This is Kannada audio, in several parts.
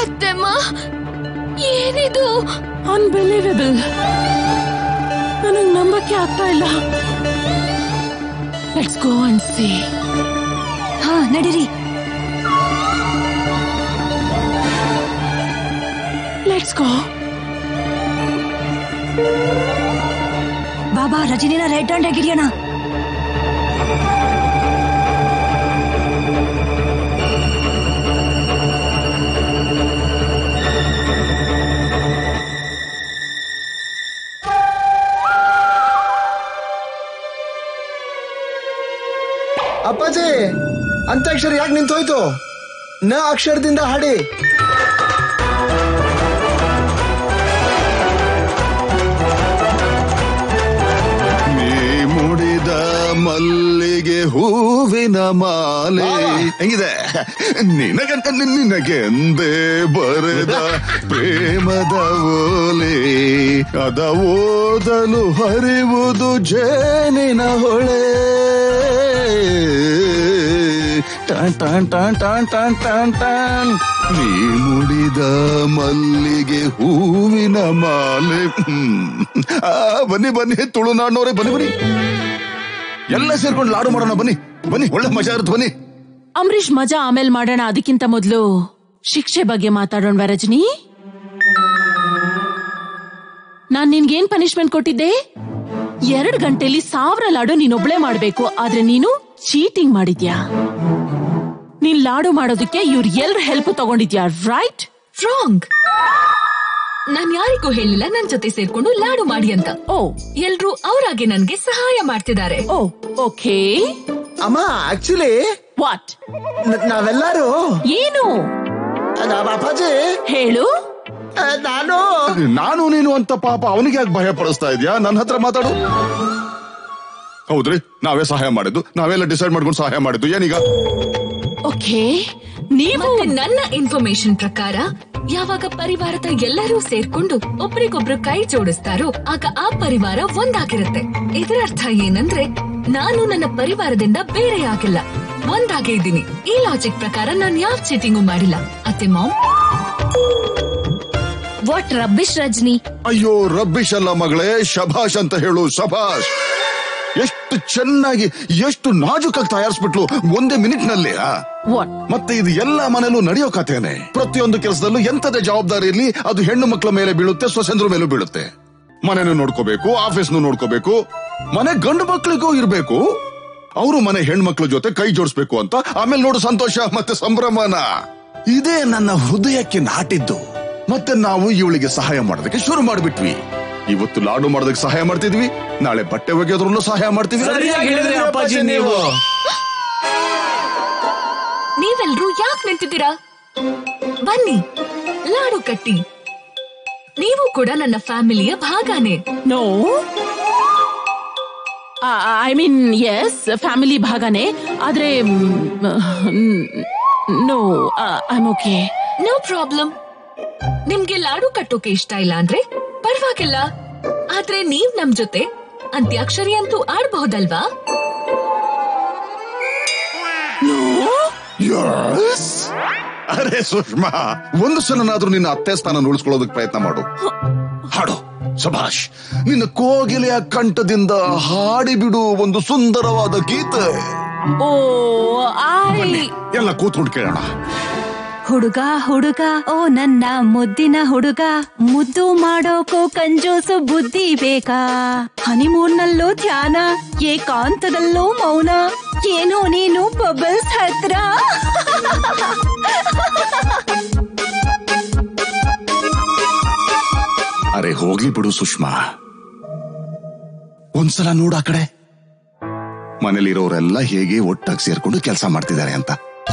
ಅತ್ತೆಮ್ಮ ಏನಿದು ಅನ್ಬಿಲೀವೇಬಲ್ ನನಗ್ ನಂಬಕ್ಕೆ ಆಗ್ತಾ ಇಲ್ಲ ಲೆಟ್ಸ್ ಗೋ ಅಂಡ್ ಸಿ ಹಾ ನಡೀರಿ ಲೆಟ್ಸ್ ಗೋ ಬಾಬಾ ರಜನಿನ ರೆಡ್ ಹ್ಯಾಂಡ್ ಹಿಡಿಯೋಣ ಅಪ್ಪಾಜಿ ಅಂತ್ಯಾಕ್ಷರಿ ಯಾಕೆ ನಿಂತೋಯ್ತು ನ ಅಕ್ಷರದಿಂದ ಹಾಡಿ ನೀ ಮುಡಿದ ಮಲ್ಲಿಗೆ ಹೂವಿನ ಮಾಲೆ ಹೆಂಗಿದೆ ನಿನಗಂತ ನಿನಗೆಂದೇ ಬರೆದ ಪ್ರೇಮದ ಓಲೆ ಅದ ಓದಲು ಹರಿವುದು ಜೇನಿನ ಹೊಳೆ ಟಾನ್ ಟಾನ್ ಟಾನ್ ಟಾನ್ ಟಾನ್ ಟಾನ್ ಟಾನ್ ನೀ ಮುಡಿದ ಮಲ್ಲಿಗೆ ಹೂವಿನ ಮಾಲೆ ಹ್ಮ್. ಆ, ಬನ್ನಿ ಬನ್ನಿ ತುಳುನಾಡ್ನವ್ರೆ ಬನ್ನಿ ಬನ್ನಿ ಎಲ್ಲ ಸೇರ್ಕೊಂಡು ಲಾಡು ಮಾಡೋಣ ಬನ್ನಿ ಬನ್ನಿ ಒಳ್ಳೆ ಮಜಾ ಇರುತ್ತೆ ಬನ್ನಿ ಅಂಬರೀಷ್ ಮಜಾ ಆಮೇಲೆ ಮಾಡೋಣ ಅದಕ್ಕಿಂತ ಮೊದಲು ಶಿಕ್ಷೆ ಬಗ್ಗೆ ಮಾತಾಡೋಣ ರಜನಿ ನಾನ್ ನಿನ್ಗೇನ್ ಪನಿಷ್ಮೆಂಟ್ ಕೊಟ್ಟಿದ್ದೆ ಎರಡ್ ಗಂಟೆಲಿ ಸಾವಿರ ಲಾಡು ನೀನೊಬ್ಳೆ ಮಾಡ್ಬೇಕು ಆದ್ರೆ ನೀನು ಚೀಟಿಂಗ್ ಮಾಡಿದ್ಯಾ ನೀನ್ ಲಾಡು ಮಾಡೋದಕ್ಕೆ ಇವ್ರ ಎಲ್ರ ಹೆಲ್ಪ್ ತಗೊಂಡಿದ್ಯಾ ರೈಟ್ ರಾಂಗ್ ನಾನ್ ಯಾರಿಗೂ ಹೇಳಿಲ್ಲ ನನ್ ಜೊತೆ ಸೇರ್ಕೊಂಡು ಲಾಡು ಮಾಡಿ ಅಂತ ಓ ಎಲ್ರು ಅವ್ರಾಗೆ ನನ್ಗೆ ಸಹಾಯ ಮಾಡ್ತಿದ್ದಾರೆ ಓ ಓಕೆ ಅಮ್ಮ ಆಕ್ಚುಲಿ ವಾಟ್ ನಾವೆಲ್ಲರೂ ಏನು ನಾವ್ ಅಪ್ಪಾಜಿ ಹೇಳು ಆ, ನಾನು ನಾನು ನೀನು ಅಂತ ಪಾಪ ಅವನಿಗೆ ಯಾಕೆ ಭಯ ಪಡಿಸ್ತಾ ಇದ್ಯಾ ನನ್ನ ಹತ್ರ ಮಾತಾಡು ಹೌದ್ರಿ ನಾವೇ ಸಹಾಯ ಮಾಡಿದ್ದು ನಾವೆಲ್ಲ ಡಿಸೈಡ್ ಮಾಡ್ಕೊಂಡು ಸಹಾಯ ಮಾಡಿದ್ದು ಏನೀಗ ಓಕೆ ನೀವು ಮತ್ತೆ ನನ್ನ ಇನ್ಫಾರ್ಮೇಶನ್ ಪ್ರಕಾರ ಯಾವಾಗ ಪರಿವಾರದ ಎಲ್ಲರೂ ಸೇರ್ಕೊಂಡು ಒಬ್ರಿಗೊಬ್ರು ಕೈ ಜೋಡಿಸ್ತಾರೋ ಆಗ ಆ ಪರಿವಾರ ಒಂದಾಗಿರುತ್ತೆ ಇದರ ಅರ್ಥ ಏನಂದ್ರೆ ನಾನು ನನ್ನ ಪರಿವಾರದಿಂದ ಬೇರೆಯಾಗಿಲ್ಲ ಒಂದಾಗೆ ಇದ್ದೀನಿ ಈ ಲಾಜಿಕ್ ಪ್ರಕಾರ ನಾನು ಯಾವ ಚೀಟಿಂಗು ಮಾಡಿಲ್ಲ ಅತ್ತೆ ಮಾಮ್ ವಾಟ್ ರಬ್ಬಿಶ್ ರಜನಿ ಅಯ್ಯೋ ರಬ್ಬಿಶ್ ಅಲ್ಲ ಮಗಳೇ ಶಭಾಷ್ ಅಂತ ಹೇಳು ಶಭಾಷ್ ಎಷ್ಟು ಚೆನ್ನಾಗಿ ಎಷ್ಟು ನಾಜುಕಾಗಿ ತಯಾರಿಸ್ಬಿಟ್ಲು ಒಂದೇ ಮಿನಿಟ್ ನಲ್ಲಿ ಆ? ವಾಟ್ ಮತ್ತೆ ಇದು ಎಲ್ಲ ಮನೇಲೂ ನಡೆಯೋ ಕಥೆನೆ ಪ್ರತಿಯೊಂದು ಕೆಲಸದಲ್ಲೂ ಎಂತದೇ ಜವಾಬ್ದಾರಿ ಇರ್ಲಿ ಅದು ಹೆಣ್ಣು ಮಕ್ಕಳ ಮೇಲೆ ಬೀಳುತ್ತೆ ಸ್ವಸಂದ್ರ ಮೇಲೂ ಬೀಳುತ್ತೆ ಮನೆನೂ ನೋಡ್ಕೋಬೇಕು ಆಫೀಸ್ನು ನೋಡ್ಕೋಬೇಕು ಮನೆ ಗಂಡು ಮಕ್ಕಳಿಗೂ ಇರ್ಬೇಕು ಅವರು ಮನೆ ಹೆಣ್ಮಕ್ಳ ಜೊತೆ ಕೈ ಜೋಡಿಸ್ಬೇಕು ಅಂತ ಆಮೇಲೆ ನೋಡು ಸಂತೋಷ ಮತ್ತೆ ಸಂಭ್ರಮನ ಇದೇ ನನ್ನ ಹೃದಯಕ್ಕೆ ನಾಟಿದ್ದು ಮತ್ತೆ ನಾವು ಇವಳಿಗೆ ಸಹಾಯ ಮಾಡೋದಕ್ಕೆ ಶುರು ಮಾಡ್ಬಿಟ್ವಿ ಇವತ್ತು ಲಾಡು ಮಾಡೋದಕ್ಕೆ ಸಹಾಯ ಮಾಡ್ತಿದ್ವಿ ನಾಳೆ ಬಟ್ಟೆ ಒಗೆಯೋದ್ರಲ್ಲೂ ಸಹಾಯ ಮಾಡ್ತೀವಿ ಸರಿಯಾಗಿ ಹೇಳಿದ್ರಿ ಅಪ್ಪಾಜಿ ನೀವು ನೀವೆಲ್ರೂ ಯಾಕೆ ನಿಂತಿದ್ದೀರಾ ಬನ್ನಿ ಲಾಡು ಕಟ್ಟಿ ನೀವು ಕೂಡ ನನ್ನ ಫ್ಯಾಮಿಲಿಯ ಭಾಗನೇ no I mean yes family ಭಾಗನೇ ಆದ್ರೆ no I okay no problem ನಿಮ್ಗೆ ಲಾಡು ಕಟ್ಟೋಕೆ ಇಷ್ಟ ಇಲ್ಲ ಅಂದ್ರೆ ಪರವಾಗಿಲ್ಲ ಆದ್ರೆ ನೀವ್ ನಮ್ ಜೊತೆ ಅಂತ್ಯಾಕ್ಷರಿ ಅಂತೂ ಆಡ್ಬಹುದಲ್ವಾ Yes. ಅರೆ ಸುಷ್ಮಾ ಒಂದು ಸಲನಾದ್ರೂ ನಿನ್ನ ಅತ್ತೆ ಸ್ಥಾನ ಉಳಿಸ್ಕೊಳ್ಳೋದಕ್ಕೆ ಪ್ರಯತ್ನ ಮಾಡು ಹಾಡು ಸಭಾಷ್ ನಿನ್ನ ಕೋಗಿಲೆಯ ಕಂಠದಿಂದ ಹಾಡಿಬಿಡು ಒಂದು ಸುಂದರವಾದ ಗೀತೆ ಓ ಐ ಎಲ್ಲ ಕೂತ್ಕೊಂಡು ಕೇಳೋಣ ಹುಡುಗ ಹುಡುಗ ಓ ನನ್ನ ಮುದ್ದಿನ ಹುಡುಗ ಮುದ್ದು ಮಾಡೋಕೋ ಕಂಜೂಸು ಬುದ್ಧಿ ಬೇಕಾ ಹನಿಮೂನ್ನಲ್ಲೂ ಧ್ಯಾನ ಏಕಾಂತದಲ್ಲೂ ಮೌನ ಏನೋ ನೀನು ಬಬಲ್ಸ್ ಹತ್ರ ಅರೆ ಹೋಗ್ಲಿ ಬಿಡು ಸುಷ್ಮಾ ಒಂದ್ಸಲ ನೋಡು ಆ ಕಡೆ ಮನೇಲಿರೋರೆಲ್ಲ ಹೇಗೆ ಒಟ್ಟಾಗಿ ಸೇರ್ಕೊಂಡು ಕೆಲಸ ಮಾಡ್ತಿದ್ದಾರೆ ಅಂತ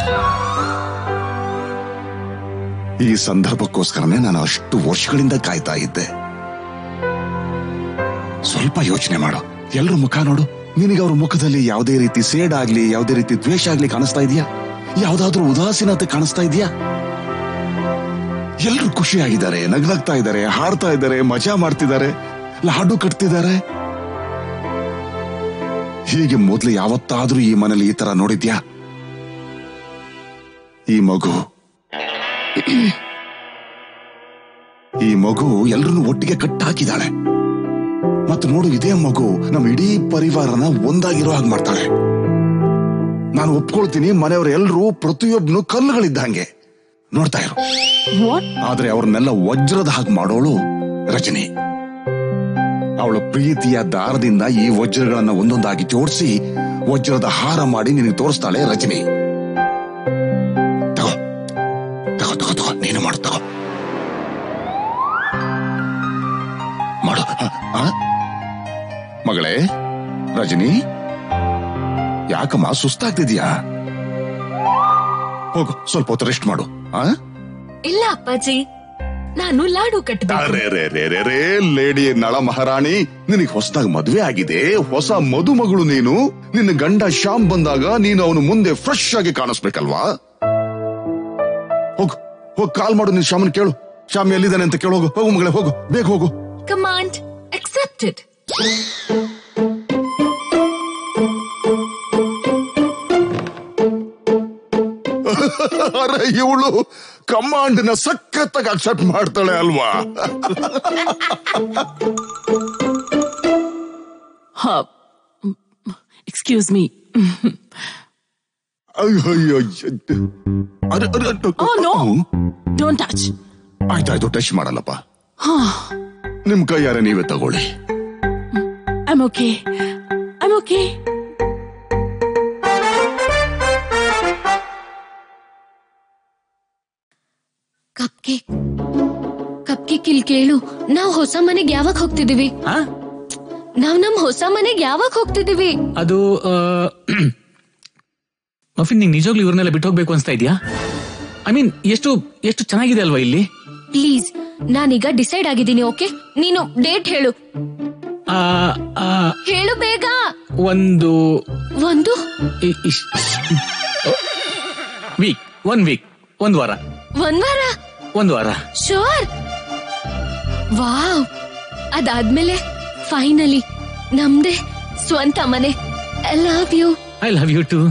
ಈ ಸಂದರ್ಭಕ್ಕೋಸ್ಕರನೇ ನಾನು ಅಷ್ಟು ವರ್ಷಗಳಿಂದ ಕಾಯ್ತಾ ಇದ್ದೆ ಸ್ವಲ್ಪ ಯೋಚನೆ ಮಾಡು ಎಲ್ರ ಮುಖ ನೋಡು ನಿನಗೆ ಅವ್ರ ಮುಖದಲ್ಲಿ ಯಾವುದೇ ರೀತಿ ಸೇಡ್ ಆಗ್ಲಿ ಯಾವುದೇ ರೀತಿ ದ್ವೇಷ ಆಗ್ಲಿ ಕಾಣಿಸ್ತಾ ಇದೆಯಾ ಯಾವ್ದಾದ್ರೂ ಉದಾಸೀನತೆ ಕಾಣಿಸ್ತಾ ಇದೆಯಾ ಎಲ್ರು ಖುಷಿಯಾಗಿದ್ದಾರೆ ನಗ್ನಗ್ತಾ ಇದ್ದಾರೆ ಹಾಡ್ತಾ ಇದ್ದಾರೆ ಮಜಾ ಮಾಡ್ತಿದ್ದಾರೆ ಲಾಡು ಕಟ್ತಿದ್ದಾರೆ ಹೀಗೆ ಮೊದ್ಲು ಯಾವತ್ತಾದ್ರೂ ಈ ಮನೇಲಿ ಈ ತರ ನೋಡಿದ್ಯಾ ಈ ಮಗು ಈ ಮಗು ಎಲ್ರನ್ನೂ ಒಟ್ಟಿಗೆ ಕಟ್ಟಾಕಿದಾಳೆ ಮತ್ತು ನೋಡು ಇದೇ ಮಗು ನಮ್ಮ ಇಡೀ ಪರಿವಾರನ ಒಂದಾಗಿರೋ ಹಾಗೆ ಮಾಡ್ತಾಳೆ ನಾನು ಒಪ್ಕೊಳ್ತೀನಿ ಮನೆಯವರು ಎಲ್ರೂ ಪ್ರತಿಯೊಬ್ಬನು ಕಲ್ಲುಗಳಿದ್ದಂಗೆ ನೋಡ್ತಾ ಇರು ವಾಟ್ ಆದ್ರೆ ಅವ್ರನ್ನೆಲ್ಲ ವಜ್ರದ ಹಾಗೆ ಮಾಡೋಳು ರಜನಿ ಅವಳ ಪ್ರೀತಿಯ ದಾರದಿಂದ ಈ ವಜ್ರಗಳನ್ನ ಒಂದೊಂದಾಗಿ ಜೋಡಿಸಿ ವಜ್ರದ ಹಾರ ಮಾಡಿ ನಿನಗೆ ತೋರಿಸ್ತಾಳೆ ರಜನಿ ತಗೋ ತಗೋ ತಗೋ ತಗೋ ನೀನು ಮಾಡು ತಗೋ ಮಾಡು ಹ, ಆ? ಮಗಳೇ ರಜನಿ ಯಾಕಮ್ಮ ಸುಸ್ತಾಗ್ತಿದ್ಯಾ ಹೋಗು ಸ್ವಲ್ಪ ಹೊತ್ತು ರೆಸ್ಟ್ ಮಾಡು ಆ ಇಲ್ಲ ಅಪ್ಪಾಜಿ ನಾನು ಲಾಡು ಕಟ್ಟಬೇಕು ಅರೆ ರೇ ರೇ ರೇ ರೇ ಲೇಡಿ ನಳ ಮಹಾರಾಣಿ ನಿನಗೆ ಹೊಸದಾಗಿ ಮದುವೆ ಆಗಿದೆ ಹೊಸ ಮದುಮಗಳು ನೀನು ನಿನ್ನ ಗಂಡ ಶ್ಯಾಮ್ ಬಂದಾಗ ನೀನು ಅವನು ಮುಂದೆ ಫ್ರೆಶ್ ಆಗಿ ಕಾಣಿಸ್ಬೇಕಲ್ವಾ ಹೋಗು ಹೋಗ್ ಕಾಲ್ ಮಾಡು ನೀನ್ ಶ್ಯಾಮನ್ ಕೇಳು ಶ್ಯಾಮ್ ಎಲ್ಲಿದ್ದಾನೆ ಅಂತ ಕೇಳು ಹೋಗು ಹೋಗು ಮಗಳೇ ಹೋಗು ಬೇಗ ಹೋಗು ಕಮಾಂಡ್ accepted ಅರೆ ಇವಳು ಕಮಾಂಡ್ ನ ಸಖತ್ತಾಗಿ ಅಕ್ಸೆಪ್ಟ್ ಮಾಡ್ತಾಳೆ ಅಲ್ವಾ ಎಕ್ಸ್ಕ್ಯೂಸ್ ಮೀ ಅಯ್ಯೋ ಅಯ್ಯೋ, ಅಯ್ಯೋ. ಅರೆ, ಅರೆ, ಅರೆ, oh no hmm. Don't touch ಆಯ್ತಾಯ್ತು ಟಚ್ ಮಾಡಲ್ಲಪ್ಪ ನಿಮ್ ಕೈಯಾರೆ ನೀವೇ ತಗೊಳ್ಳಿ I'm okay I'm okay cupcake cupcake ಇಲ್ಲಿ ಕೇಳು ನಾವ್ ಹೊಸ ಮನೆಗ್ ಯಾವಾಗ ಹೋಗ್ತಿದೀವಿ ಆ? ನಾವ್ ನಮ್ ಹೊಸ ಮನೆಗ್ ಯಾವಾಗ ಹೋಗ್ತಿದೀವಿ ಅದು ಮಫಿನ್ ನಿಂಗೆ ನಿಜವಾಗ್ಲೂ ಇವ್ರನ್ನೆಲ್ಲ ಬಿಟ್ಟು ಹೋಗ್ಬೇಕು ಅನ್ಸ್ತಾ ಇದೆಯಾ ಐ ಮೀನ್ ಎಷ್ಟು ಎಷ್ಟು ಚೆನ್ನಾಗಿದೆ ಅಲ್ವಾ ಇಲ್ಲಿ ಪ್ಲೀಸ್ ನಾನೀಗ ಡಿಸೈಡ್ ಆಗಿದ್ದೀನಿ ಓಕೆ ನೀನು ಡೇಟ್ ಹೇಳು ಆ, ಆ, ಹೇಳು ಬೇಗ ಒಂದು ಒಂದು ವೀಕ್ ಒನ್ ವೀಕ್ ಒಂದ್ ವಾರ ಒಂದ್ ವಾರ ಒಂದ್ ವಾರ ಶೋರ್ ವಾವ್ ಅದಾದ್ಮೇಲೆ ಫೈನಲಿ ನಮ್ದೇ ಸ್ವಂತ ಮನೆ I love you I love you too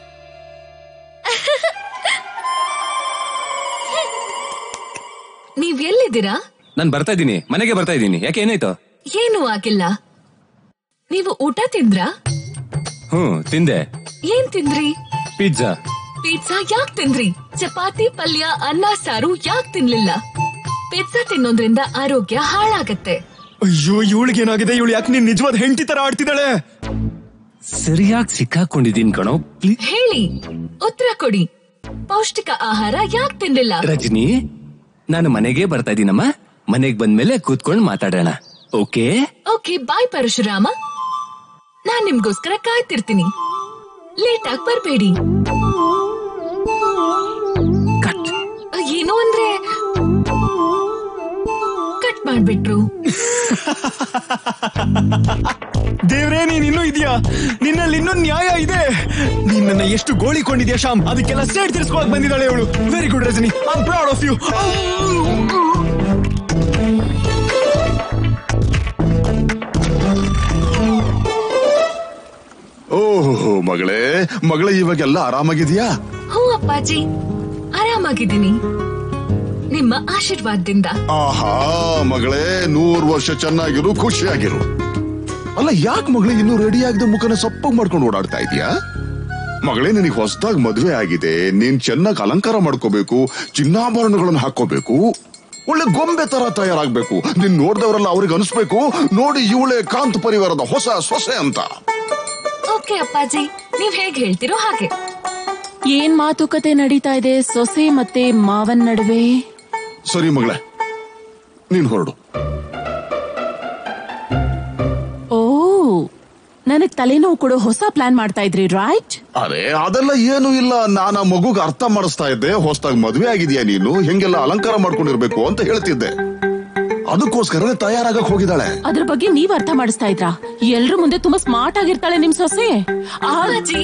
ನೀವ್ ಎಲ್ಲಿದ್ದೀರಾ ನಾನ್ ಬರ್ತಾ ಇದ್ದೀನಿ ಮನೆಗೆ ಬರ್ತಾ ಇದ್ದೀನಿ ಯಾಕೆ ಏನಾಯ್ತು ಏನೂ ಆಗಿಲ್ಲ ನೀವು ಊಟ ತಿಂದ್ರಾ ಹ್ಮ್ ತಿಂದೆ ಏನ್ ತಿಂದ್ರಿ ಪಿಜ್ಜಾ ಪಿಜ್ಜಾ ಯಾಕ್ ತಿಂದ್ರಿ ಚಪಾತಿ ಪಲ್ಯ ಅನ್ನ ಸಾರು ಯಾಕ್ ತಿನ್ಲಿಲ್ಲ ಪಿಜ್ಜಾ ತಿನ್ನೋದ್ರಿಂದ ಆರೋಗ್ಯ ಹಾಳಾಗತ್ತೆ ಅಯ್ಯೋ ಇವಳಿಗೆ ಏನಾಗಿದೆ ಇವಳು ಯಾಕೆ ನೀನ್ ನಿಜವಾದ ಹೆಂಡತಿ ತರ ಆಡ್ತಿದ್ದಾಳೆ ಸರಿಯಾಗಿ ಸಿಕ್ಕಾಕೊಂಡಿದೀನಿ ಕಣೋ ಪ್ಲೀಸ್ ಹೇಳಿ ಉತ್ತರ ಕೊಡಿ ಪೌಷ್ಟಿಕ ಆಹಾರ ಯಾಕ್ ತಿನ್ಲಿಲ್ಲ ರಜನಿ ನಾನು ಮನೆಗೆ ಬರ್ತಾ ಇದ್ದೀನಮ್ಮ ಮನೆಗ್ ಬಂದ್ಮೇಲೆ ಕೂತ್ಕೊಂಡು ಮಾತಾಡೋಣ ಓಕೆ ಓಕೆ ಬಾಯ್ ಪರಶುರಾಮ ನಾನ್ ನಿಮ್ಗೋಸ್ಕರ ಕಾಯ್ತಿರ್ತೀನಿ ಲೇಟ್ ಆಗಿ ಬರ್ಬೇಡಿ ಕಟ್ ಏನು ಅಂದ್ರೆ ಕಟ್ ಮಾಡ್ಬಿಟ್ರು ದೇವ್ರೇ ನೀನ್ ಇನ್ನೂ ಇದೆಯಾ ನಿನ್ನಲ್ಲಿ ಇನ್ನೂ ನ್ಯಾಯ ಇದೆ ನೀನ್ ನನ್ನ ಎಷ್ಟು ಗೋಳಿಕೊಂಡಿದ್ಯಾ ಶ್ಯಾಮ್ ಅದಕ್ಕೆಲ್ಲ ಸೇಡ್ ತಿರ್ಸ್ಕೊಳಕ್ ಬಂದಿದ್ದಾಳೆ ಇವಳು very good Rajani I proud of you ಓಹೋ ಮಗಳೇ ಮಗಳೇ ಇವಾಗೆಲ್ಲ ಆರಾಮಾಗಿದ್ಯಾ ಹ್ಞೂ ಅಪ್ಪಾಜಿ ಆರಾಮಾಗಿದ್ದೀನಿ ನಿಮ್ಮ ಆಶೀರ್ವಾದದಿಂದ ಆಹಾ ಮಗಳೇ ನೂರ್ ವರ್ಷ ಚೆನ್ನಾಗಿರು ಖುಷಿಯಾಗಿರು ಅಲ್ಲ ಯಾಕೆ ಮಗಳೇ ಇನ್ನೂ ರೆಡಿ ಆಗದೆ ಮುಖನ ಸಪ್ಪಗ್ ಮಾಡ್ಕೊಂಡು ಓಡಾಡ್ತಾ ಇದೀಯಾ ಮಗಳೇ ನಿನಗೆ ಹೊಸದಾಗಿ ಮದುವೆ ಆಗಿದೆ ನೀನ್ ಚೆನ್ನಾಗಿ ಅಲಂಕಾರ ಮಾಡ್ಕೋಬೇಕು ಚಿನ್ನಾಭರಣಗಳನ್ನು ಹಾಕೋಬೇಕು ಒಳ್ಳೆ ಗೊಂಬೆ ತರ ತಯಾರಾಗ್ಬೇಕು ನೀನ್ ನೋಡ್ದವರೆಲ್ಲ ಅವ್ರಿಗೆ ಅನಿಸ್ಬೇಕು ನೋಡಿ ಇವಳೆ ಕಾಂತ್ ಪರಿವಾರದ ಹೊಸ ಸೊಸೆ ಅಂತ ಓಕೆ ಅಪ್ಪಾಜಿ ನೀವ್ ಹೇಗ್ ಹೇಳ್ತಿರೋ ಹಾಗೆ ಏನ್ ಮಾತುಕತೆ ನಡೀತಾ ಇದೆ ಸೊಸೆ ಮತ್ತೆ ಮಾವನ್ ನಡುವೆ ಸರಿ ಮಗಳೇ ನೀನ್ ಹೊರಡು ಓ ನನಗ್ ತಲೆನೋವು ಕೊಡೋ ಹೊಸ ಪ್ಲಾನ್ ಮಾಡ್ತಾ ಇದ್ರಿ ರೈಟ್ ಅರೆ ಅದೆಲ್ಲ ಏನು ಇಲ್ಲ ನಾನು ಆ ಮಗುಗೆ ಅರ್ಥ ಮಾಡಿಸ್ತಾ ಇದ್ದೆ ಹೊಸದಾಗಿ ಮದುವೆ ಆಗಿದ್ಯಾ ನೀನು ಹೆಂಗೆಲ್ಲ ಅಲಂಕಾರ ಮಾಡ್ಕೊಂಡಿರ್ಬೇಕು ಅಂತ ಹೇಳ್ತಿದ್ದೆ ಅದಕ್ಕೋಸ್ಕರನೇ ತಯಾರಾಗಕ್ ಹೋಗಿದ್ದಾಳೆ ಅದ್ರ ಬಗ್ಗೆ ನೀವ್ ಅರ್ಥ ಮಾಡಿಸ್ತಾ ಇದ್ರಾ ಎಲ್ರ ಮುಂದೆ ತುಂಬಾ ಸ್ಮಾರ್ಟ್ ಆಗಿರ್ತಾಳೆ ನಿಮ್ ಸೊಸೆ ಆ, ಅಪ್ಪಾಜಿ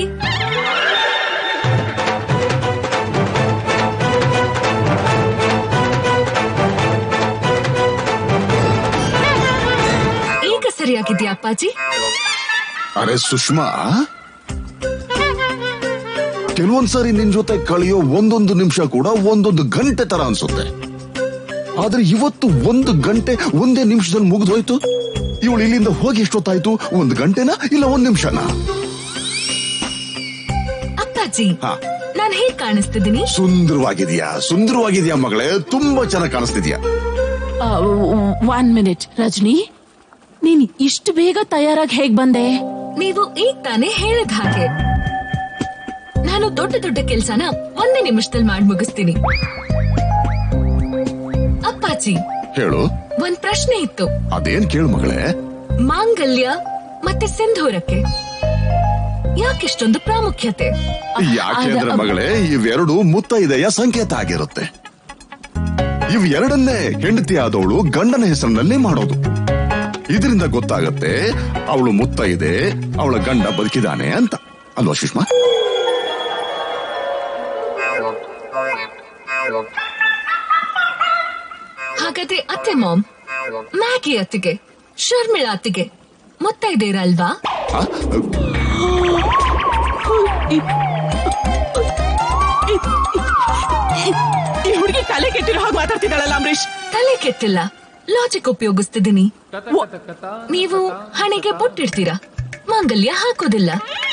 ಈಗ ಸರಿಯಾಗಿದ್ಯಾ ಅಪ್ಪಾಜಿ ಅರೆ ಸುಷ್ಮಾ ಕೆಲವೊಂದ್ಸರಿ ನಿನ್ ಜೊತೆ ಕಳೆಯೋ ಒಂದೊಂದು ನಿಮಿಷ ಕೂಡ ಒಂದೊಂದು ಗಂಟೆ ತರ ಅನ್ಸುತ್ತೆ ಆದ್ರೆ ಇವತ್ತು ಒಂದು ಗಂಟೆ ಒಂದೇ ನಿಮಿಷದಲ್ಲಿ ಮುಗಿದೋಯ್ತು ಇವಳು ಇಲ್ಲಿಂದ ಹೋಗಿ ಎಷ್ಟೊತ್ತಾಯ್ತು ಒಂದು ಗಂಟೆನಾ ಇಲ್ಲ ಒಂದ್ ನಿಮಿಷನಾ ಅಪ್ಪಾಜಿ ಹಾ. ನಾನ್ ಹೇಗ್ ಕಾಣಿಸ್ತಿದ್ದೀನಿ ಸುಂದರವಾಗಿದ್ಯಾ ಸುಂದರವಾಗಿದ್ಯಾ ಮಗಳೇ ತುಂಬಾ ಚೆನ್ನಾಗಿ ಕಾಣಿಸ್ತಿದ್ಯಾ ಒನ್ ಮಿನಿಟ್ ರಜನಿ ನೀನ್ ಇಷ್ಟು ಬೇಗ ತಯಾರಾಗಿ ಹೇಗ್ ಬಂದೆ ನೀವು ಈಗ ತಾನೇ ಹೇಳಿದ ಹಾಗೆ ನಾನು ದೊಡ್ಡ ದೊಡ್ಡ ಕೆಲ್ಸನ ಒಂದೇ ನಿಮಿಷದಲ್ಲಿ ಮಾಡಿ ಮುಗಿಸ್ತೀನಿ ಅಪ್ಪಾಜಿ ಹೇಳು ಒಂದ್ ಪ್ರಶ್ನೆ ಇತ್ತು ಅದೇನ್ ಕೇಳು ಮಗಳೇ ಮಾಂಗಲ್ಯ ಮತ್ತೆ ಸಿಂಧೂರಕ್ಕೆ ಯಾಕೆಷ್ಟೊಂದು ಪ್ರಾಮುಖ್ಯತೆ ಯಾಕೆ ಅಂದ್ರೆ ಅದ- ಮಗಳೇ ಇವೆರಡು ಮುತ್ತೈದೆಯ ಸಂಕೇತ ಆಗಿರುತ್ತೆ ಇವ್ ಎರಡನ್ನೇ ಹೆಂಡತಿ ಆದವಳು ಗಂಡನ ಹೆಸರಿನಲ್ಲಿ ಮಾಡೋದು ಇದರಿಂದ ಗೊತ್ತಾಗತ್ತೆ ಅವಳು ಮುತ್ತೈದೆ ಅವಳ ಗಂಡ ಬದುಕಿದಾನೆ ಅಂತ ಅಲ್ವಾ ಸುಷ್ಮಾ ಹಾಗಾದ್ರೆ ಅತ್ತೆ ಮಾಮ್ ಮ್ಯಾಗಿ ಅತ್ತಿಗೆ ಶರ್ಮಿಳಾ ಅತ್ತಿಗೆ ಮುತ್ತೈದೇರಲ್ವಾ ಆ? ಈ ಹುಡುಗಿ ತಲೆ ಕೆಟ್ಟಿರೋ ಹಾಗೆ ಮಾತಾಡ್ತಿದ್ದಾಳಲ್ಲ ಅಂಬರೀಶ್ ತಲೆ ಕೆಟ್ಟಿಲ್ಲ ಲಾಜಿಕ್ ಉಪಯೋಗಿಸ್ತಿದ್ದೀನಿ ನೀವು ಹಣೆಗೆ ಬೊಟ್ಟಿಡ್ತೀರಾ ಮಾಂಗಲ್ಯ ಹಾಕೋದಿಲ್ಲ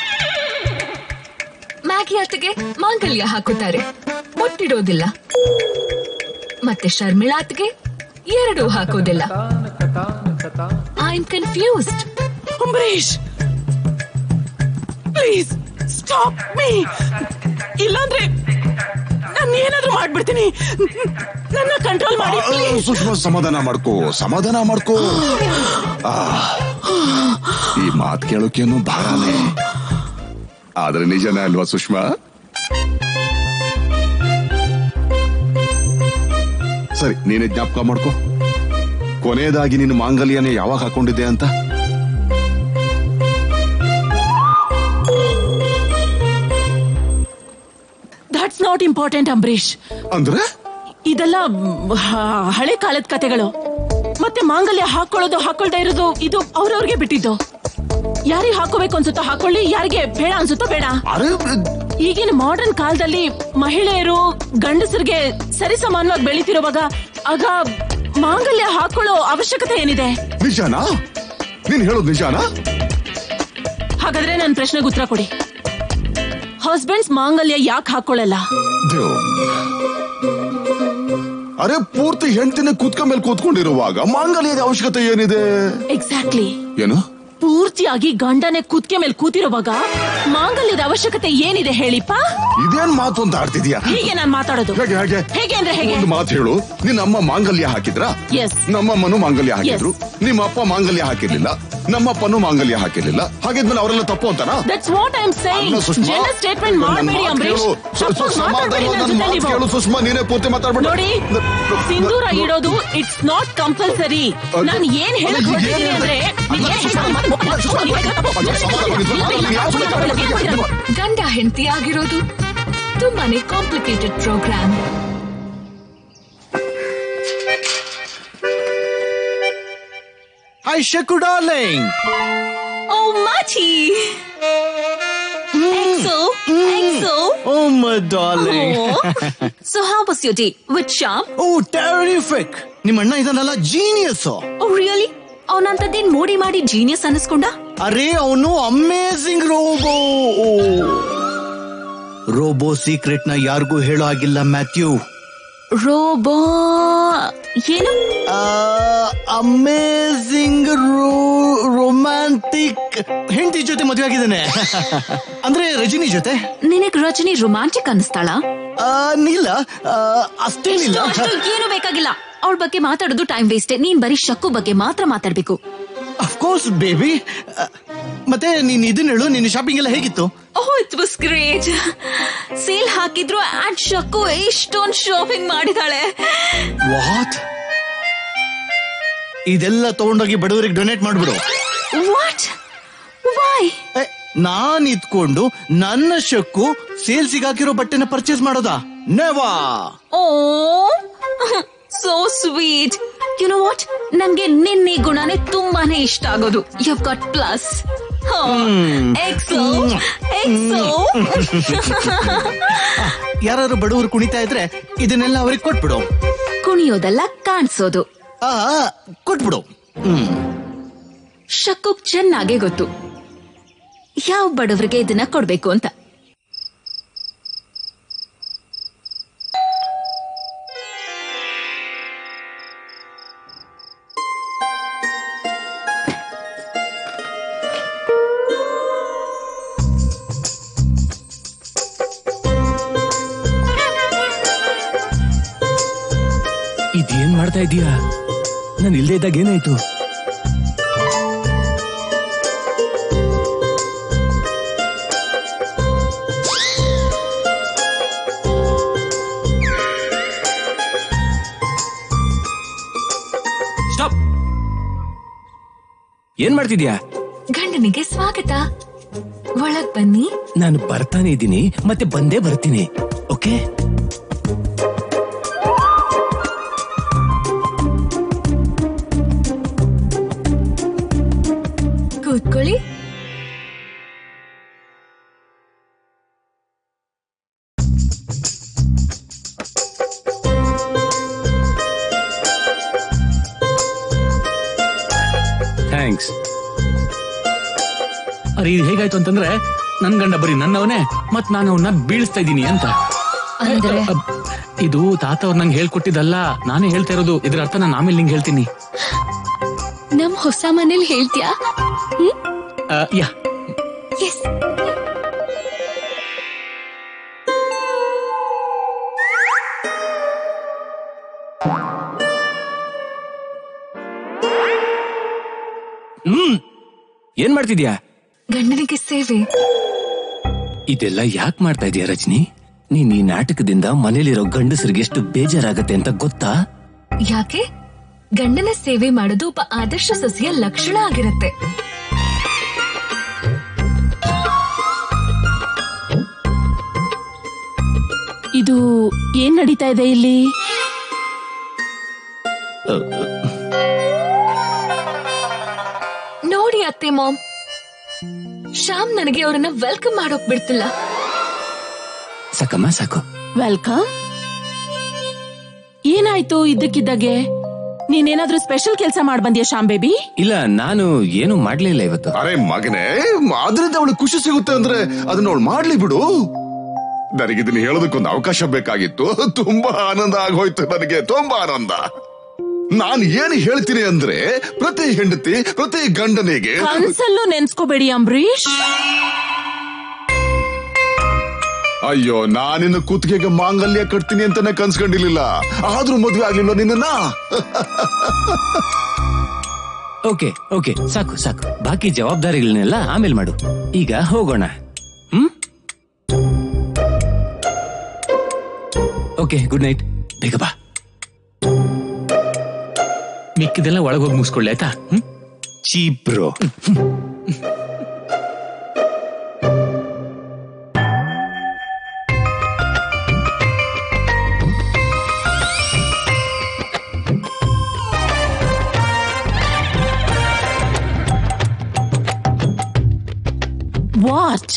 ಮ್ಯಾಗಿ ಅತ್ತಿಗೆ ಮಾಂಗಲ್ಯ ಹಾಕುತ್ತಾರೆ ಬೊಟ್ಟಿಡೋದಿಲ್ಲ ಮತ್ತೆ ಶರ್ಮಿಳಾ ಅತ್ತಿಗೆ ಎರಡೂ ಹಾಕೋದಿಲ್ಲ I am confused Ambareesh please stop me ಇಲ್ಲಾಂದ್ರೆ ನಾನು ಏನಾದ್ರೂ ಮಾಡ್ಬಿಡ್ತೀನಿ ನನ್ನ ಕಂಟ್ರೋಲ್ ಮಾಡಿ ಆ, ಸುಷ್ಮಾ ಸಮಾಧಾನ ಮಾಡ್ಕೋ ಸಮಾಧಾನ ಮಾಡ್ಕೋ ಆ, ಈ ಮಾತ್ ಕೇಳೋಕೇನು ಭಾರನೇ ಆದ್ರೆ ನಿಜನೇ ಅಲ್ವಾ ಸುಷ್ಮಾ ಸರಿ ನೀನೇ ಜ್ಞಾಪಕ ಮಾಡ್ಕೋ ಕೊನೆಯದಾಗಿ ನಿನ್ನ ಮಾಂಗಲ್ಯನೇ ಯಾವಾಗ ಹಾಕೊಂಡಿದ್ದೆ ಅಂತ ದಟ್ಸ್ ನಾಟ್ ಇಂಪಾರ್ಟೆಂಟ್ ಅಂಬರೀಶ್ ಅಂದ್ರೆ ಇದೆಲ್ಲ ಮ್, ಹ- ಹಳೆ ಕಾಲದ ಕತೆಗಳು ಮತ್ತೆ ಮಾಂಗಲ್ಯ ಹಾಕೊಳ್ಳೋದು ಹಾಕೊಳ್ತಾ ಇರೋದು ಇದು ಅವ್ರವ್ರಿಗೆ ಬಿಟ್ಟಿದ್ದು ಯಾರಿಗೆ ಹಾಕೋಬೇಕು ಅನ್ಸುತ್ತೋ ಹಾಕೊಳ್ಳಿ ಯಾರಿಗೆ ಬೇಡ ಅನ್ಸುತ್ತೋ ಬೇಡ ಅರೆ ಈಗಿನ ಮಾಡರ್ನ್ ಕಾಲದಲ್ಲಿ ಮಹಿಳೆಯರು ಗಂಡಸರಿಗೆ ಸರಿಸಮಾನವಾಗಿ ಬೆಳಿತಿರುವಾಗ ಆಗ ಮಾಂಗಲ್ಯ ಹಾಕೊಳ್ಳೋ ಅವಶ್ಯಕತೆ ಏನಿದೆ ನಿಜಾನಾ ನೀನ್ ಹೇಳೋದು ನಿಜಾನಾ ಹಾಗಾದ್ರೆ ನನ್ನ ಪ್ರಶ್ನೆಗೆ ಉತ್ತರ ಕೊಡಿ ಹಸ್ಬೆಂಡ್ಸ್ ಮಾಂಗಲ್ಯ ಯಾಕೆ ಹಾಕೊಳ್ಳಲ್ಲ ದೇವ್. ಅರೆ ಪೂರ್ತಿ ಹೆಂಡತಿನ ಕೂತ್ಕ ಮೇಲೆ ಕೂತ್ಕೊಂಡಿರುವಾಗ ಮಾಂಗಲ್ಯದ ಅವಶ್ಯಕತೆ ಏನಿದೆ ಎಕ್ಸಾಕ್ಟ್ಲಿ ಏನು ಪೂರ್ತಿಯಾಗಿ ಗಂಡನೇ ಕುತ್ಕೆ ಮೇಲೆ ಕೂತಿರುವಾಗ ಮಾಂಗಲ್ಯದ ಅವಶ್ಯಕತೆ ಏನಿದೆ ಹೇಳಿಪ್ಪ ಇದೇನ್ ಮಾತು ಅಂತ ಆಡ್ತಿದ್ಯಾ ಹೀಗೆ ನಾನ್ ಮಾತಾಡೋದು ಹೇಗೆ ಹೇಗೆ ಹೇಗೆ ಅಂದ್ರೆ ಹೇಗೆ ಒಂದು ಮಾತು ಹೇಳು ನಿನ್ನ ಅಮ್ಮ ಮಾಂಗಲ್ಯ ಹಾಕಿದ್ರ Yes. ನಮ್ಮಮ್ಮನು ಮಾಂಗಲ್ಯ ಹಾಕಿದ್ರು ನಿಮ್ಮ ಅಪ್ಪ ಮಾಂಗಲ್ಯ ಹಾಕಿರ್ಲಿಲ್ಲ ನಮ್ಮಪ್ಪನು ಮಾಂಗಲ್ಯ ಹಾಕಿರ್ಲಿಲ್ಲ ಹಾಗಿದ್ಮೇಲೆ ಅವರೆಲ್ಲ ತಪ್ಪು ಅಂತಾನ that's what I am saying ಅಲ್ಲ, ಸುಷ್ಮಾ. ಜೆಂಡರ್ ಸ್ಟೇಟ್ಮೆಂಟ್ ನನ್ನ ಮಾಡಬೇಡಿ ಮಾತು ಅಂಬರೀಶ್ ಕೇಳು. ಸು- ಸು- ತಪ್ಪಾಗಿ ಸಮಾಧಾನ ಮಾತಾಡ್ಬೇಡಿ ನನ್ನ ನನ್ನ ಜೊತೆ ಮಾತು ಕೇಳು, ನೀವು. ಸುಷ್ಮಾ ನೀನೇ ಪೂರ್ತಿ ಮಾತಾಡ್ಬೇಡ ನೋಡಿ ಸಿಂಧೂರ ಇಡೋದು ಇಟ್ಸ್ ನಾಟ್ ಕಂಪಲ್ಸರಿ ನಾನು ಏನ್ ಹೇಳಕ್ ಹೊರಟಿದ್ದೀನಿ ಅಂದ್ರೆ ನೀನ್ ಏನ್ ಹೇಳ್ತಾ- ಗಂಡ ಹೆಂಡತಿ ಆಗಿರೋದು ತುಂಬಾನೇ complicated program hi Shaku darling Oh, Mati! Exo! Exo! Oh my darling Oh. so how was your day with Sham? Oh terrific ನಿಮ್ಮ ಅಣ್ಣ ಇದನ್ನಲ್ಲ ಜೀನಿಯಸ್ Oh, really? ಅವನಂತದ್ದೇನ್ ಮೋಡಿ ಮಾಡಿ ಜೀನಿಯಸ್ ಅನ್ನಿಸ್ಕೊಂಡ ಅರೆ ಅವನು ಅಮೇಸಿಂಗ್ ರೋಬೋ ರೋಬೋ ಸೀಕ್ರೆಟ್ ನ ಯಾರಿಗೂ ಹೇಳೋ ಆಗಿಲ್ಲ ಮ್ಯಾಥ್ಯೂ ರೋಬೋ ಏನು ಅಮೇಸಿಂಗ್ ರೊಮ್ಯಾಂಟಿಕ್ ಹೆಂಡತಿ ಜೊತೆ ಮದುವೆ ಆಗಿದ್ದಾನೆ ಅಂದ್ರೆ ರಜನಿ ಜೊತೆ ನಿನಗ್ ರಜನಿ ರೊಮ್ಯಾಂಟಿಕ್ ಅನ್ನಿಸ್ತಾಳ ಆ, ಇಲ್ಲ ಆ, ಅಷ್ಟೇನಿಲ್ಲ ಅಷ್ಟು ಏನು ಬೇಕಾಗಿಲ್ಲ ಅವಳ ಬಗ್ಗೆ ಮಾತಾಡೋದು ಟೈಮ್ ವೇಸ್ಟ್ ನೀನ್ ಬರೀ ಶಕ್ಕು ಬಗ್ಗೆ ಮಾತ್ರ ಮಾತಾಡ್ಬೇಕು ಅಫ್ಕೋರ್ಸ್ ಬೇಬಿ ಮತ್ತೆ ನೀನ್ ಇದನ್ನ ಹೇಳು ನಿನ್ನ ಶಾಪಿಂಗ್ ಎಲ್ಲ ಹೇಗಿತ್ತು oh it was great sale ಹಾಕಿದ್ರು ಆಡ್ ಶಕ್ಕು ಇಷ್ಟೊಂದು ಶಾಪಿಂಗ್ ಮಾಡಿದಾಳೆ ವಾಟ್ ಇದೆಲ್ಲ ತಗೊಂಡೋಗಿ ಬಡವರಿಗೆ ಡೊನೇಟ್ ಮಾಡ್ಬಿಡು ವಾಟ್ ವೈ ಏ, ನಾನ್ ಇದ್ಕೊಂಡು ನನ್ನ ಶಕ್ಕು ಸೇಲ್ಸಿಗೆ ಹಾಕಿರೋ ಬಟ್ಟೆನ ಪರ್ಚೇಸ್ ಮಾಡೋದಾ ನೆವಾ oh so sweet you know what ನನ್ಗೆ ನಿನ್ನೆ ಗುಣನೇ ತುಂಬಾನೇ ಇಷ್ಟ ಆಗೋದು you got plus Exo Exo ಯಾರು ಬಡವರು ಕುಣಿತಾ ಇದ್ರೆ ಇದನ್ನೆಲ್ಲ ಅವ್ರಿಗೆ ಕೊಟ್ಬಿಡು ಕುಣಿ ಕುಣಿಯೋದಲ್ಲ ಕಾಣಿಸೋದು ಆ ಕೊಟ್ಬಿಡು ಹ್ಮ್ ಶಕ್ಕುಗ್ ಚೆನ್ನಾಗೆ ಗೊತ್ತು ಯಾವ ಬಡವರಿಗೆ ಇದನ್ನ ಕೊಡ್ಬೇಕು ಅಂತ ಇದೇನ್ ಮಾಡ್ತಾ ಇದೀಯಾ ನಾನು ಇಲ್ದೇ ಇದ್ದಾಗ ಏನಾಯ್ತು ಸ್ಟಾಪ್ ಏನ್ ಮಾಡ್ತಿದ್ಯಾ ಗಂಡನಿಗೆ ಸ್ವಾಗತ ಒಳಗ್ ಬನ್ನಿ ನಾನು ಬರ್ತಾನೆ ಇದ್ದೀನಿ ಮತ್ತೆ ಬಂದೇ ಬರ್ತೀನಿ ಓಕೆ ಕೂತ್ಕೊಳ್ಳಿ ಥ್ಯಾಂಕ್ಸ್ ಅರೆ ಇದು ಹೇಗಾಯ್ತು ಅಂತಂದ್ರೆ ನನ್ ಗಂಡ ಬರೀ ನನ್ನವನೇ ಮತ್ ನಾನು ಅವನ್ನ ಬೀಳಿಸ್ತಾ ಇದ್ದೀನಿ ಅಂತ ಅಂದ್ರೆ ಅಬ್, ಇದು ತಾತ ಅವ್ರು ನಂಗೆ ಹೇಳ್ಕೊಟ್ಟಿದ್ದಲ್ಲ ನಾನೇ ಹೇಳ್ತಾ ಇರೋದು ಇದ್ರ ಅರ್ಥ ನಾನು ಆಮೇಲೆ ನಿಂಗೆ ಹೇಳ್ತೀನಿ ನಮ್ ಹೊಸ ಮನೇಲಿ ಹೇಳ್ತ್ಯಾ ಆ, ಯಾ ಎಸ್ ಹ್ಮ್ ಏನ್ ಮಾಡ್ತಿದ್ಯಾ ಗಂಡನಿಗೆ ಸೇವೆ ಇದೆಲ್ಲ ಯಾಕೆ ಮಾಡ್ತಾ ಇದೀಯ ರಜನಿ ನೀನ್ ಈ ನಾಟಕದಿಂದ ಮನೇಲಿರೋ ಗಂಡಸರಿಗೆ ಎಷ್ಟು ಬೇಜಾರಾಗತ್ತೆ ಅಂತ ಗೊತ್ತಾ ಯಾಕೆ ಗಂಡನ ಸೇವೆ ಮಾಡೋದು ಒಬ್ಬ ಆದರ್ಶ ಸೊಸೆಯ ಲಕ್ಷಣ ಆಗಿರತ್ತೆ ಇದು ಏನ್ ನಡೀತಾ ಇದೆ ಇಲ್ಲಿ ನೋಡಿ ಅತ್ತೆ ಮಾಮ್ ಶ್ಯಾಮ್ ನನಗೆ ಅವರನ್ನ ವೆಲ್ಕಮ್ ಮಾಡೋಕ್ ಬಿಡ್ತಿಲ್ಲ ಸಾಕಮ್ಮ ಸಾಕು ವೆಲ್ಕಮ್ ಏನಾಯ್ತು ಇದ್ದಕ್ಕಿದ್ದಾಗೆ ನೀನೇನಾದ್ರೂ ಸ್ಪೆಷಲ್ ಕೆಲಸ ಮಾಡ್ ಬಂದ್ಯಾ ಶ್ಯಾಮ್ ಬೇಬಿ ಇಲ್ಲ ನಾನು ಏನು ಮಾಡ್ಲಿಲ್ಲ ಇವತ್ತು ಅರೆ ಮಗನೇ ಅದರಿಂದ ಅವಳು ಖುಷಿ ಸಿಗುತ್ತೆ ಅಂದ್ರೆ ಅದನ್ನ ಅವಳು ಮಾಡ್ಲಿ ಬಿಡು ನನಗಿದನ್ನ ಹೇಳೋದಕ್ಕೊಂದು ಅವಕಾಶ ಬೇಕಾಗಿತ್ತು ತುಂಬಾ ಆನಂದ ಆಗೋಯ್ತು ನನಗೆ ತುಂಬಾ ಆನಂದ ನಾನು ಏನು ಹೇಳ್ತೀನಿ ಅಂದ್ರೆ ಪ್ರತಿ ಹೆಂಡತಿ ಪ್ರತಿ ಗಂಡನಿಗೆ ಕನ್ಸಲ್ಲೂ ನೆನ್ಸ್ಕೋಬೇಡಿ ಅಂಬರೀಶ್ ಅಯ್ಯೋ ನಾನಿನ್ನ ಕುತ್ತಿಗೆಗೆ ಮಾಂಗಲ್ಯ ಕಟ್ತೀನಿ ಅಂತಾನೆ ಕನ್ಸ್ಕೊಂಡಿರ್ಲಿಲ್ಲ ಆದ್ರೂ ಮದ್ವೆ ಆಗ್ಲಿಲ್ಲ ನಿನ್ನ ಓಕೆ ಓಕೆ ಸಾಕು ಸಾಕು ಬಾಕಿ ಜವಾಬ್ದಾರಿಗಳನ್ನೆಲ್ಲ ಆಮೇಲೆ ಮಾಡು ಈಗ ಹೋಗೋಣ ಹ್ಮ್ ಓಕೆ ಗುಡ್ ನೈಟ್ ಬೇಗ ಬಾ ಮಿಕ್ಕಿದೆಲ್ಲ ಒಳಗೆ ಹೋಗಿ ಮುಗಿಸ್ಕೊಳ್ಳಿ ಆಯ್ತಾ ಹ್ಮ್ ಚೀಪ್ ಬ್ರೋ ವಾಟ್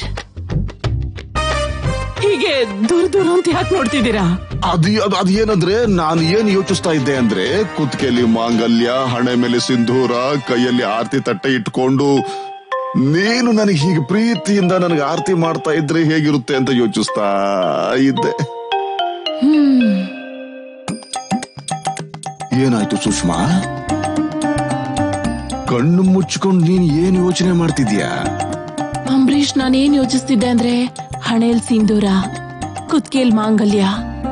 ಹೀಗೆ ದೂರ ದೂರ ಅಂತ ಯಾಕೆ ನೋಡ್ತಿದ್ದೀರಾ ಅದು ಅದು ಅದು ಏನಂದ್ರೆ ನಾನು ಏನ್ ಯೋಚಿಸ್ತಾ ಇದ್ದೆ ಅಂದ್ರೆ ಕುತ್ತಿಗೆಯಲ್ಲಿ ಮಾಂಗಲ್ಯ ಹಣೆ ಮೇಲೆ ಸಿಂಧೂರ ಕೈಯಲ್ಲಿ ಆರತಿ ತಟ್ಟೆ ಇಟ್ಕೊಂಡು ನೀನು ನನಗೆ ಹೀಗೆ ಪ್ರೀತಿಯಿಂದ ನನಗೆ ಆರತಿ ಮಾಡ್ತಾ ಇದ್ರೆ ಹೇಗಿರುತ್ತೆ ಅಂತ ಯೋಚಿಸ್ತಾ ಇದ್ದೆ ಏನಾಯ್ತು ಸುಷ್ಮಾ ಕಣ್ಣು ಮುಚ್ಕೊಂಡು ನೀನ್ ಏನ್ ಯೋಚನೆ ಮಾಡ್ತಿದ್ಯಾ ಅಂಬರೀಶ್ ನಾನೇನ್ ಯೋಚಿಸ್ತಿದ್ದೆ ಅಂದ್ರೆ ಹಣೇಲ್ ಸಿಂಧೂರ ಕುತ್ಕೇಲ್ ಮಾಂಗಲ್ಯ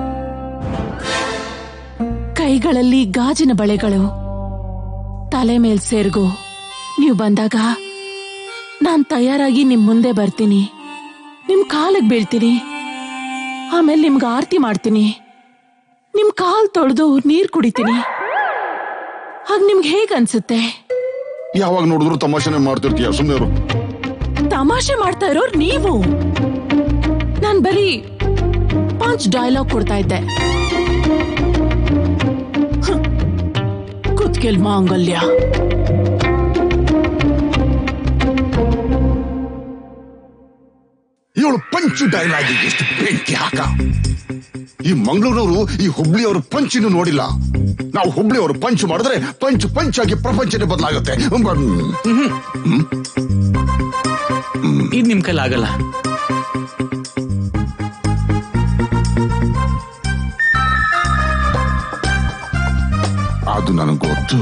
ಕೈಗಳಲ್ಲಿ ಗಾಜಿನ ಬಳೆಗಳು ತಲೆ ಮೇಲ್ ಸೇರ್ಗು ನೀವು ಬಂದಾಗ ನಾನ್ ತಯಾರಾಗಿ ನಿಮ್ ಮುಂದೆ ಬರ್ತೀನಿ ನಿಮ್ ಕಾಲಿಗೆ ಬೀಳ್ತೀನಿ ಆಮೇಲೆ ನಿಮ್ಗೆ ಆರತಿ ಮಾಡ್ತೀನಿ ನಿಮ್ ಕಾಲ್ ತೊಳೆದು ನೀರ್ ಕುಡಿತೀನಿ ಆಗ ನಿಮ್ಗೆ ಹೇಗ್ ಅನ್ಸುತ್ತೆ ಯಾವಾಗ ನೋಡಿದ್ರು ತಮಾಷೆನೆ ಮಾಡ್ತಿರ್ತೀಯ ಸುಮ್ಮನೆ ತಮಾಷೆ ಮಾಡ್ತಾ ಇರೋರ್ ನೀವು ನಾನ್ ಬರೀ ಪಾಂಚ್ ಡೈಲಾಗ್ ಕೊಡ್ತಾ ಇದ್ದೆ ಹ್ಮ್. ಕುತ್ಕೆಲ್ ಮಾಂಗಲ್ಯ ಇವಳು ಪಂಚ ಪಂಚ್ ಡೈಲಾಗ್ ಎಷ್ಟು ಬೆಂಕಿ ಹಾಕ ಈ ಮಂಗಳೂರವರು ಈ ಹುಬ್ಳಿಯವರು ಪಂಚಿನ ನೋಡಿಲ್ಲ ನಾವು ಹುಬ್ಳಿಯವರು ಪಂಚ್ ಮಾಡಿದ್ರೆ ಪಂಚ್ ಪಂಚ್ ಆಗಿ ಪ್ರಪಂಚನೇ ಬದಲಾಗುತ್ತೆ ಇದ್ ನಿಮ್ ಕೈಲಿ ಆಗಲ್ಲ ಅದು ನನಗೆ ಗೊತ್ತು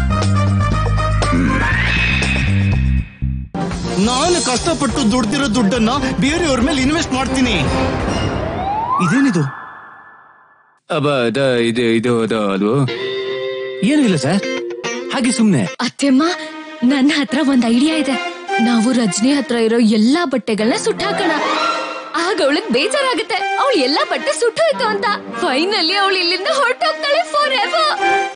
ನಾನು ಕಷ್ಟಪಟ್ಟು ದುಡ್ದಿರೋ ದುಡ್ಡನ್ನ ಬೇರೆಯವ್ರ ಮೇಲೆ ಇನ್ವೆಸ್ಟ್ ಮಾಡ್ತೀನಿ ಇದೇನಿದು ಅಬ್ಬ ಅದ ಇದು ಇದು ಅದು ಅದು ಏನೂ ಇಲ್ಲ ಸರ್ ಹಾಗೆ ಸುಮ್ನೆ ಅತ್ತೆಮ್ಮ ನನ್ನ ಹತ್ರ ಒಂದ್ ಐಡಿಯಾ ಇದೆ ನಾವು ರಜನಿ ಹತ್ರ ಇರೋ ಎಲ್ಲಾ ಬಟ್ಟೆಗಳನ್ನ ಸುಟ್ಟಾಕೋಣ ಆಗ ಅವಳಿಗೆ ಬೇಜಾರಾಗುತ್ತೆ ಅವಳು ಎಲ್ಲಾ ಬಟ್ಟೆ ಸುಟ್ಟೋಯ್ತು ಅಂತ ಫೈನಲಿ ಅವಳು ಇಲ್ಲಿಂದ ಹೊರಟೋಗ್ತಾಳೆ ಫಾರ್ ಎವರ್